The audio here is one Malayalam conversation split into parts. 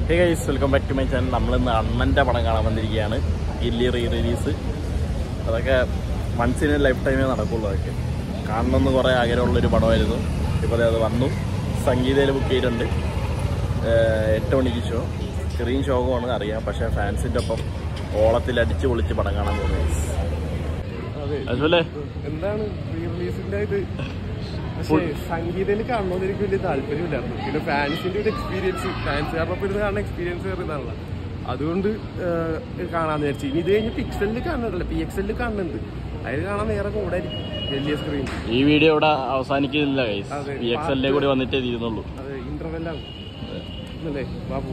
Hey guys welcome back to my channel നമ്മളിന്ന് അണ്ണൻ്റെ പടം കാണാൻ വന്നിരിക്കുകയാണ് ഗില്ലി റീ റിലീസ് അതൊക്കെ വൺസ് ഇൻ ലൈഫ് ടൈമേ നടക്കുള്ളൂ അതൊക്കെ കാണണമെന്ന് കുറേ ആഗ്രഹമുള്ളൊരു പടമായിരുന്നു ഇപ്പോൾ ദേ അത് വന്നു സംഗീതയിൽ ബുക്ക് ചെയ്തിട്ടുണ്ട് ഏഹ് എട്ട് മണിക്ക് ഷോ ചെറിയ ഷോകമാണ് അറിയാം പക്ഷേ ഫാൻസിൻ്റെ ഒപ്പം ഓളത്തിൽ അടിച്ച് പൊളിച്ച് പടം കാണാൻ പോകുന്നു അതെ അതുപോലെ എന്താണ് റീ റിലീസിന്റെ ഇത് പക്ഷേ സംഗീതയിൽ കാണണമെന്ന് എനിക്ക് വലിയ താല്പര്യമില്ലായിരുന്നു പിന്നെ ഫാൻസിന്റെ ഒരു എക്സ്പീരിയൻസ് ഫാൻസ് കാരണം ഇരുന്ന് കാണുന്ന എക്സ്പീരിയൻസ് കയറുന്നതാണല്ലോ അതുകൊണ്ട് ഏഹ്, കാണാന്ന് വിചാരിച്ചു ഇനി ഇത് കഴിഞ്ഞ് പിക്സലിൽ കാണുന്നുണ്ടല്ലോ പി എക്സലിൽ കാണുന്നുണ്ട് അതിൽ കാണാൻ വേറെ കൂടായിരിക്കും വലിയ സ്ക്രീൻ ഈ വീഡിയോ ഇവിടെ അവസാനിക്കുന്നില്ല ഗൈസ് അതെ, പി എക്സ് എല്ലിലെ കൂടി വന്നിട്ടേ തീരുന്നുള്ളൂ അത് ഇന്റർവെല്ലാണ് അല്ലേ ബാബു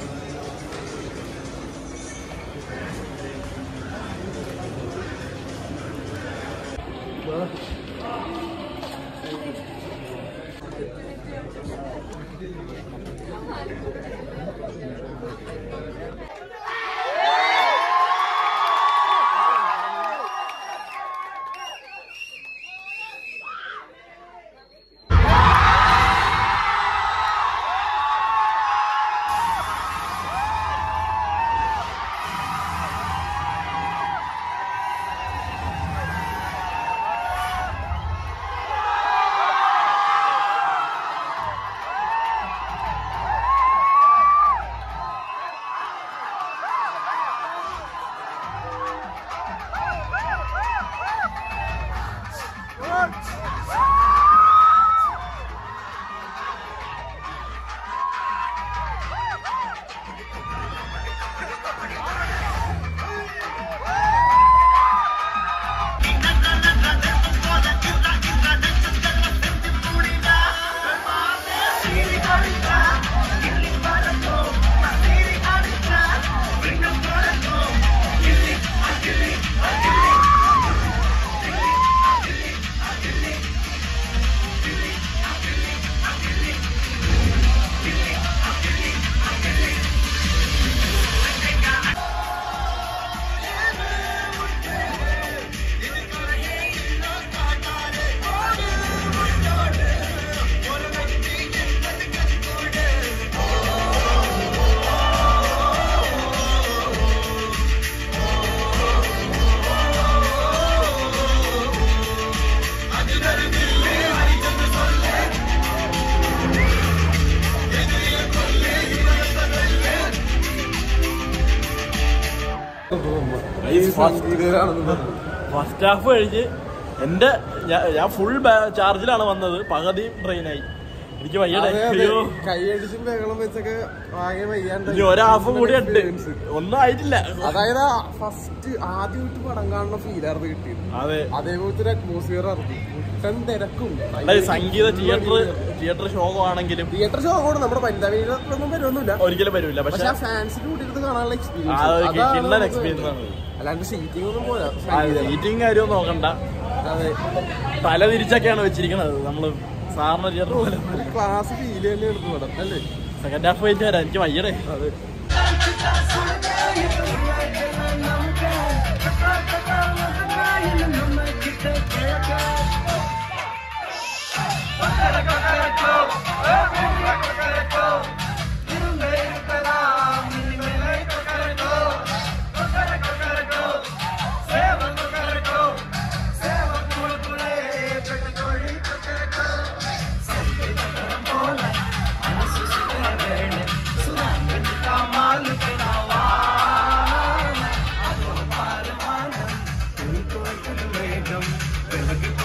ഫസ്റ്റ് ഹാഫ് കഴിഞ്ഞ് എൻ്റെ ഞാൻ- ഞാൻ ഫുൾ ചാർജിലാണ് വന്നത് പകുതി ട്രെയിനായി എനിക്ക് വയ്യടേ അയ്യോ കൈയടിച്ചും ബഹളം വെച്ചൊക്കെ ആകെ വയ്യാണ്ട് ഇനി ഒരു ഹാഫ് കൂടി ഉണ്ട് ഒന്നും ആയിട്ടില്ല അതായത് ഫസ്റ്റ് ആദ്യമായിട്ട് പടം കാണുന്ന ഫീലായിരുന്നു കിട്ടിയത് അതെ അതേപോലത്തെ ഒരു അറ്റ്മോസ്ഫിയർ ആയിരുന്നു മുട്ടൻ തിരക്കും അല്ല, ഈ സംഗീത തിയേറ്റർ തിയേറ്റർ ശോകമാണെങ്കിലും തിയേറ്റർ ഷോ കൂടെ നമ്മുടെ പഞ്ചാബിയിലൊന്നും വരുമൊന്നുമില്ല ഒരിക്കലും വരില്ല പക്ഷെ പക്ഷെ ആ ഫാൻസിന് കൂട്ടിയിട്ട് കാണാനുള്ള ആ ഒരു എക്സ്പീരിയൻസ് കിണ്ണൻ എക്സ്പീരിയൻസ് ആണ് അല്ലാണ്ട് സീറ്റിംഗ് ഒന്നും പോരാ സീറ്റിംഗ് കാര്യമൊന്നും നോക്കണ്ട അതെ തല തിരിച്ചൊക്കെയാണ് വെച്ചിരിക്കുന്നത് നമ്മള് സാറിന് തിയേറ്റർ പോലെ ക്ലാസ് ഫീൽ തന്നെ എടുത്തു പടം അല്ലേ സെക്കൻഡ് ഹാഫ് കഴിഞ്ഞ് വരാം എനിക്ക് വയ്യടേ അതെ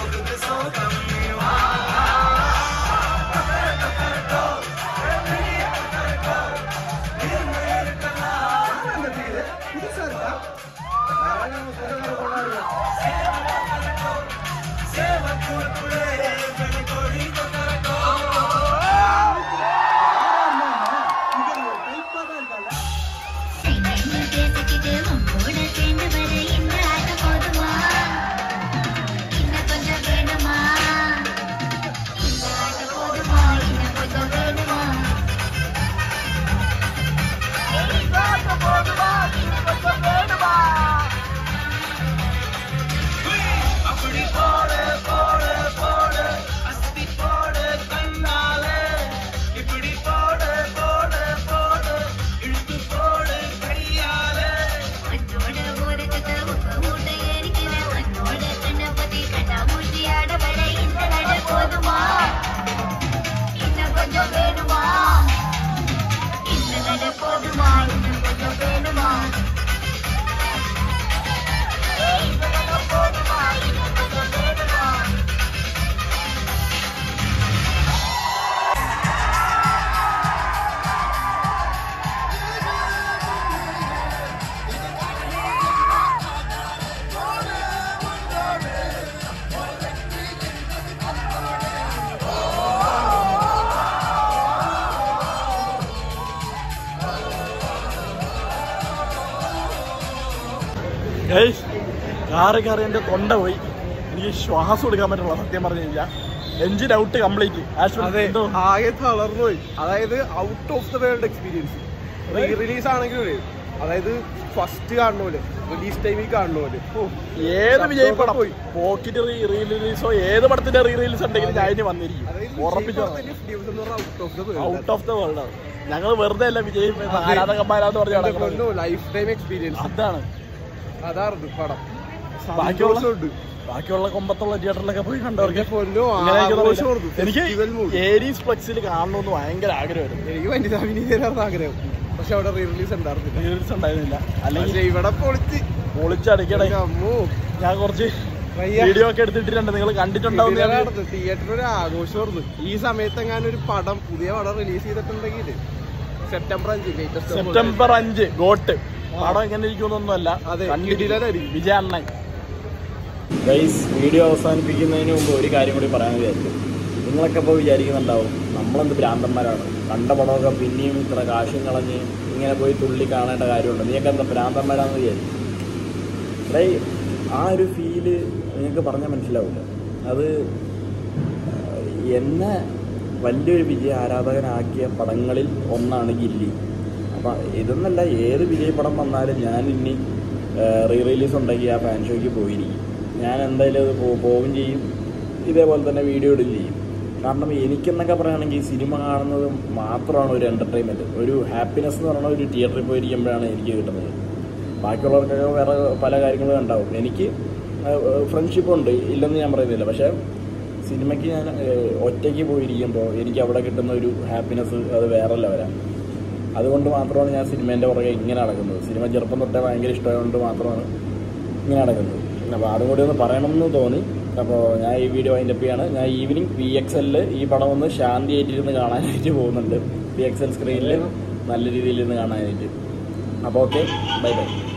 Hey! ഗൈസ് കാറ് കയറി എൻ്റെ തൊണ്ട പോയി എനിക്ക് ശ്വാസം എടുക്കാൻ പറ്റുള്ള സത്യം പറഞ്ഞു കഴിഞ്ഞാൽ എഞ്ചിൻ ഔട്ട് കംപ്ലീറ്റ് അതെ ആകെ തളർന്നു പോയി അതായത് out of the world experience re release ആണെങ്കിലും അതായത് ഫസ്റ്റ് കാണുന്ന പോലെ റിലീസ് ടൈമിൽ കാണുന്ന പോലെ ഓ, ഏത് വിജയ് പടം പോയി. പോക്കറ്റ് റീ റിലീസോ ഏത് പടത്തിന്റെ റീ റിലീസ് ഉണ്ടെങ്കിലും ഞാൻ ഇനി വന്നിരിക്കും അതായത് ഉറപ്പിച്ചു out of the world out of the world ആണ് ഞങ്ങൾ വെറുതെ അല്ല വിജയ് ആരാധകന്മാരാന്ന് പറഞ്ഞ നടക്കുന്നത് ലൈഫ് ടൈം എക്സ്പീരിയൻസ് അതാണ് അതായിരുന്നു പടം ബാക്കിയുള്ള സന്തോഷമുണ്ട്. ബാക്കിയുള്ള കൊമ്പത്തുള്ള തിയേറ്ററിലൊക്കെ പോയി കണ്ടവർക്ക് എന്റെ പൊന്നോ, ഇങ്ങനെയൊക്കെ ആഘോഷമായിരുന്നു. തോന്നില്ല. എനിക്ക് Festival mood. ഏരീസ് ഫ്ലെക്സിൽ കാണണമെന്ന് ഭയങ്കര ആഗ്രഹമായിരുന്നു എനിക്ക് വനിതാ വിനീതരായിരുന്നു ആഗ്രഹം പക്ഷെ അവിടെ റീ റിലീസ് ഉണ്ടായിരുന്നില്ല റീൽസ് ഉണ്ടായിരുന്നില്ല അല്ലെങ്കിൽ പക്ഷെ ഇവിടെ പൊളിച്ച് പൊളിച്ചടിക്കണേ അമ്മോ ഞാൻ കുറച്ച് വയ്യ. വീഡിയോ ഒക്കെ എടുത്തിട്ടുണ്ട് നിങ്ങൾ കണ്ടിട്ടുണ്ടാവും ഞാൻ തിയേറ്ററിൽ ഒരു ആഘോഷമായിരുന്നു ഈ സമയത്ത് എങ്ങാനും ഒരു പടം പുതിയ പടം റിലീസ് ചെയ്തിട്ടുണ്ടെങ്കിൽ സെപ്റ്റംബർ അഞ്ച് ലേറ്റസ്റ്റ് സെപ്റ്റംബർ അഞ്ച് ഗോട്ട് പടം എങ്ങനെ ഇരിക്കുന്നൊന്നുമല്ല അതെ, കണ്ടിരിക്കും. കിടിലനായിരിക്കും. വിജയ അണ്ണൻ ഗൈസ് വീഡിയോ അവസാനിപ്പിക്കുന്നതിന് മുമ്പ് ഒരു കാര്യം കൂടി പറയാൻ വിചാരിച്ചു നിങ്ങളൊക്കെ ഇപ്പോൾ വിചാരിക്കുന്നുണ്ടാവും നമ്മളെന്ത് ഭ്രാന്തന്മാരാണ് കണ്ട പടമൊക്കെ പിന്നെയും ഇത്ര കാശും കളഞ്ഞ് ഇങ്ങനെ പോയി തുള്ളി കാണേണ്ട കാര്യമുണ്ട് നീയൊക്കെ എന്താ ഭ്രാന്തന്മാരാണെന്ന് വിചാരിച്ചു ഡേ ആ ഒരു ഫീല് നിങ്ങൾക്ക് പറഞ്ഞാൽ മനസ്സിലാവില്ല അത് എന്നെ വലിയൊരു വിജയ ആരാധകനാക്കിയ പടങ്ങളിൽ ഒന്നാണ് ഗില്ലി അപ്പം ഇതൊന്നല്ല ഏത് വിജയ പടം വന്നാലും ഞാൻ ഇനി റീ റിലീസ് ഉണ്ടെങ്കിൽ ആ ഫാൻ ഷോയ്ക്ക് പോയിരിക്കും ഞാൻ എന്തായാലും അത് പോ- പോവുകയും ചെയ്യും ഇതേപോലെ തന്നെ വീഡിയോ ഇടുകയും ചെയ്യും കാരണം എനിക്കെന്നൊക്കെ പറയുകയാണെങ്കിൽ സിനിമ കാണുന്നത് മാത്രമാണ് ഒരു എൻ്റർടൈൻമെൻറ്റ് ഒരു ഹാപ്പിനെസ് എന്ന് പറയുന്ന ഒരു തിയേറ്ററിൽ പോയിരിക്കുമ്പോഴാണ് എനിക്ക് കിട്ടുന്നത് ബാക്കിയുള്ളവർക്കൊക്കെ വേറെ പല കാര്യങ്ങളും ഉണ്ടാവും എനിക്ക് ഫ്രണ്ട്ഷിപ്പ് ഉണ്ട് ഇല്ലെന്ന് ഞാൻ പറയുന്നില്ല പക്ഷേ സിനിമയ്ക്ക് ഞാൻ ഏഹ്, ഒറ്റയ്ക്ക് പോയിരിക്കുമ്പോൾ എനിക്ക് അവിടെ കിട്ടുന്ന ഒരു ഹാപ്പിനെസ് അത് വേറെ ലെവലാണ് അതുകൊണ്ട് മാത്രമാണ് ഞാൻ സിനിമേൻ്റെ പുറകെ ഇങ്ങനെ നടക്കുന്നത് സിനിമ ചെറുപ്പം തൊട്ടേ ഭയങ്കര ഇഷ്ടമായതുകൊണ്ട് മാത്രമാണ് ഇങ്ങനെ നടക്കുന്നത് അപ്പോൾ അതും കൂടി ഒന്ന് പറയണമെന്ന് തോന്നി അപ്പോൾ ഞാൻ ഈ വീഡിയോ അതിൻ്റെ ചെയ്യാണ് ഞാൻ ഈവനിങ് വി എക്സ് എല്ലിൽ ഈ പടം ഒന്ന് ശാന്തിയായിട്ടിരുന്ന് കാണാനായിട്ട് പോകുന്നുണ്ട് വി എക്സ് എൽ സ്ക്രീനിൽ നല്ല രീതിയിൽ ഇരുന്ന് കാണാനായിട്ട് അപ്പോൾ ഓക്കെ ബൈ ബൈ